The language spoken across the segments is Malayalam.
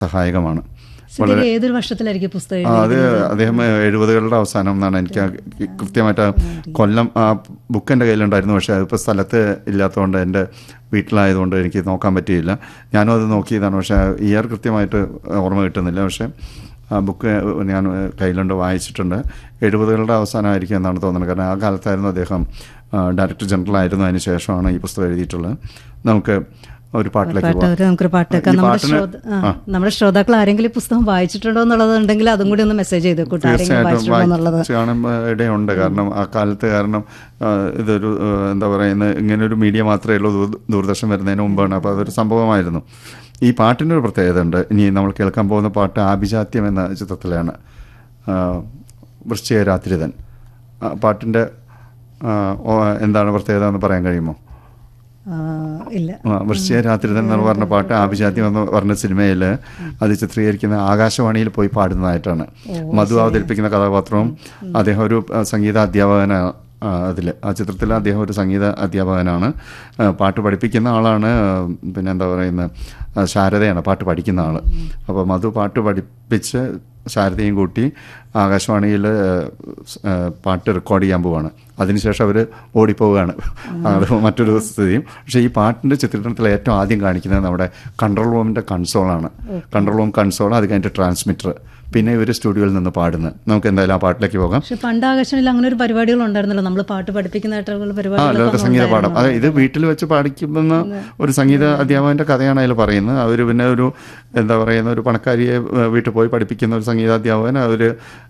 സഹായകമാണ് സുധീർ ഏതൊരു വർഷത്തിലായിരിക്കും പുസ്തകം ആ, അത് അദ്ദേഹം എഴുപതുകളുടെ അവസാനം എന്നാണ് എനിക്ക് ആ കൃത്യമായിട്ട് ആ കൊല്ലം ആ ബുക്ക് എൻ്റെ കയ്യിലുണ്ടായിരുന്നു പക്ഷേ അതിപ്പോൾ സ്ഥലത്ത് ഇല്ലാത്തതുകൊണ്ട് എൻ്റെ വീട്ടിലായതുകൊണ്ട് എനിക്ക് നോക്കാൻ പറ്റിയില്ല ഞാനും അത് നോക്കിയതാണ് പക്ഷേ ഇയർ കൃത്യമായിട്ട് ഓർമ്മ കിട്ടുന്നില്ല പക്ഷേ ആ ബുക്ക് ഞാൻ കയ്യിലുണ്ട് വായിച്ചിട്ടുണ്ട് എഴുപതുകളുടെ അവസാനമായിരിക്കും എന്നാണ് തോന്നുന്നത് കാരണം ആ കാലത്തായിരുന്നു അദ്ദേഹം ഡയറക്ടർ ജനറൽ ആയിരുന്നു അതിന് ശേഷമാണ് ഈ പുസ്തകം എഴുതിയിട്ടുള്ളത് നമുക്ക് ഒരു പാട്ടിലേക്ക് പാട്ട് പോകാം ഒരു നമുക്കൊരു പാട്ട് കേൾക്കാം ഈ നമ്മുടെ പാട്ടിന് ശ്രോത ആ, നമ്മുടെ ശ്രോതാക്കൾ ആരെങ്കിലും ഈ പുസ്തകം വായിച്ചിട്ടുണ്ടോ എന്നുള്ളത് ഉണ്ടെങ്കിൽ അതും കൂടി ഒന്ന് മെസ്സേജ് ചെയ്ത് കൂട്ടോ ആരെങ്കിലും തീർച്ചയായിട്ടും വായിച്ചിട്ടുണ്ടോ എന്നുള്ളത് വായിച്ച് കാണാൻ ഇടയുണ്ട് കാരണം ആ കാലത്ത് കാരണം ആ, ഇതൊരു ആ, എന്താ പറയുന്നത് ഇങ്ങനെ ഒരു മീഡിയ മാത്രമേ ഉള്ളൂ ദൂര- ദൂരദർശൻ വരുന്നതിന് മുമ്പാണ് അപ്പോൾ അതൊരു സംഭവമായിരുന്നു ഈ പാട്ടിൻ്റെ ഒരു പ്രത്യേകത ഉണ്ട് ഇനി നമ്മൾ കേൾക്കാൻ പോകുന്ന പാട്ട് ആഭിജാത്യം എന്ന ചിത്രത്തിലാണ് ആ, വൃശ്ചിക രാത്രിതൻ ആ, പാട്ടിൻ്റെ ആ, ഓ, എന്താണ് പ്രത്യേകത എന്ന് പറയാൻ കഴിയുമോ ആ, ഇല്ല ആ, വൃശ്ചിക രാത്രിതൻ എന്ന് പറഞ്ഞ പാട്ട് ആഭിജാത്യം എന്ന് പറഞ്ഞ സിനിമയിൽ അത് ചിത്രീകരിക്കുന്ന ആകാശവാണിയിൽ പോയി പാടുന്നതായിട്ടാണ് മധു അവതരിപ്പിക്കുന്ന കഥാപാത്രവും അദ്ദേഹം ഒരു ആ, സംഗീത അധ്യാപകനാണ് അതിൽ ആ ചിത്രത്തിൽ അദ്ദേഹം ഒരു സംഗീത അധ്യാപകനാണ് ആ, പാട്ട് പഠിപ്പിക്കുന്ന ആളാണ് ആ, പിന്നെ എന്താ പറയുന്നത് ആ, ശാരദയാണ് പാട്ട് പഠിക്കുന്ന ആൾ അപ്പോൾ മധു പാട്ട് പഠിപ്പിച്ച് ശാരദയും കൂട്ടി ആകാശവാണിയിൽ പാട്ട് റെക്കോർഡ് ചെയ്യാൻ പോവാണ് അതിനുശേഷം അവർ ഓടിപ്പോവുകയാണ് അത് മറ്റൊരു സ്ഥിതിയും പക്ഷേ ഈ പാട്ടിൻ്റെ ചിത്രീകരണത്തിൽ ഏറ്റവും ആദ്യം കാണിക്കുന്നത് നമ്മുടെ കൺട്രോൾ റൂമിൻ്റെ കൺസോളാണ് കൺട്രോൾ റൂം കൺസോൾ അത് കഴിഞ്ഞിട്ട് ട്രാൻസ്മിറ്റർ പിന്നെ ഇവർ സ്റ്റുഡിയോയിൽ നിന്ന് പാടുന്നത് നമുക്ക് എന്തായാലും ആ പാട്ടിലേക്ക് പോകാം പക്ഷെ പണ്ട് ആകാശനിൽ അങ്ങനെ ഒരു പരിപാടികൾ ഉണ്ടായിരുന്നല്ലോ നമ്മൾ പാട്ട് പഠിപ്പിക്കുന്നതായിട്ടുള്ള ആ പരിപാടികളൊക്കെ ലോക സംഗീത പാഠം അതെ ഇത് വീട്ടിൽ വെച്ച് പഠിക്കുന്ന ഒരു സംഗീത അധ്യാപകന്റെ കഥയാണ് അതിൽ പറയുന്നത് അവർ പിന്നെ ഒരു എന്താ പറയുന്ന ഒരു പണക്കാരിയെ ഏഹ്, വീട്ടിൽ പോയി പഠിപ്പിക്കുന്ന ഒരു സംഗീതാധ്യാപകൻ അവർ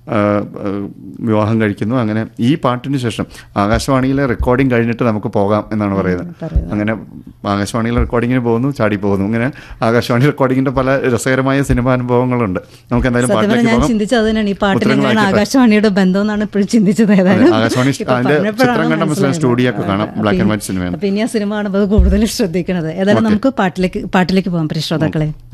വിവാഹം കഴിക്കുന്നു അങ്ങനെ ഈ പാട്ടിന് ശേഷം ആകാശവാണിയിലെ റെക്കോർഡിംഗ് കഴിഞ്ഞിട്ട് നമുക്ക് പോകാം എന്നാണ് പറയുന്നത് അങ്ങനെ ആകാശവാണിയിലെ റെക്കോർഡിങ്ങിന് പോകുന്നു ചാടി പോകുന്നു ഇങ്ങനെ ആകാശവാണി റെക്കോർഡിങ്ങിന്റെ പല രസകരമായ സിനിമാ അനുഭവങ്ങളുണ്ട് നമുക്ക് എന്തായാലും സത്യം പാട്ടിലേക്ക് പറഞ്ഞാൽ ഞാൻ പോകാം ചിന്തിച്ചത് അതിനാണ് ഈ പാട്ടിന് ഉത്തരങ്ങൾ എങ്ങനെയാണ് ആയിക്കോട്ടെ. ആകാശവാണിയുടെ ബന്ധം എന്നാണ് ഇപ്പോഴും ചിന്തിച്ചത് ഏതായാലും ആകാശവാണി ഇപ്പൊ അതിന്റെ പറഞ്ഞപ്പോഴാണ് ചിത്രം കണ്ട മനസ്സിലായി മനസ്സിലായത്. സ്റ്റുഡിയോ ഒക്കെ കാണാം ആ, ബ്ലാക്ക് ആൻഡ് പിന്നെ- വൈറ്റ് സിനിമയാണ് പിന്നെ ആ സിനിമ കാണുമ്പോൾ കൂടുതൽ ശ്രദ്ധിക്കണത് ഏതായാലും നമുക്ക് പാട്ടിലേക്ക് പാട്ടിലേക്ക് പോകാം പ്രിയ ശ്രോതാക്കളെ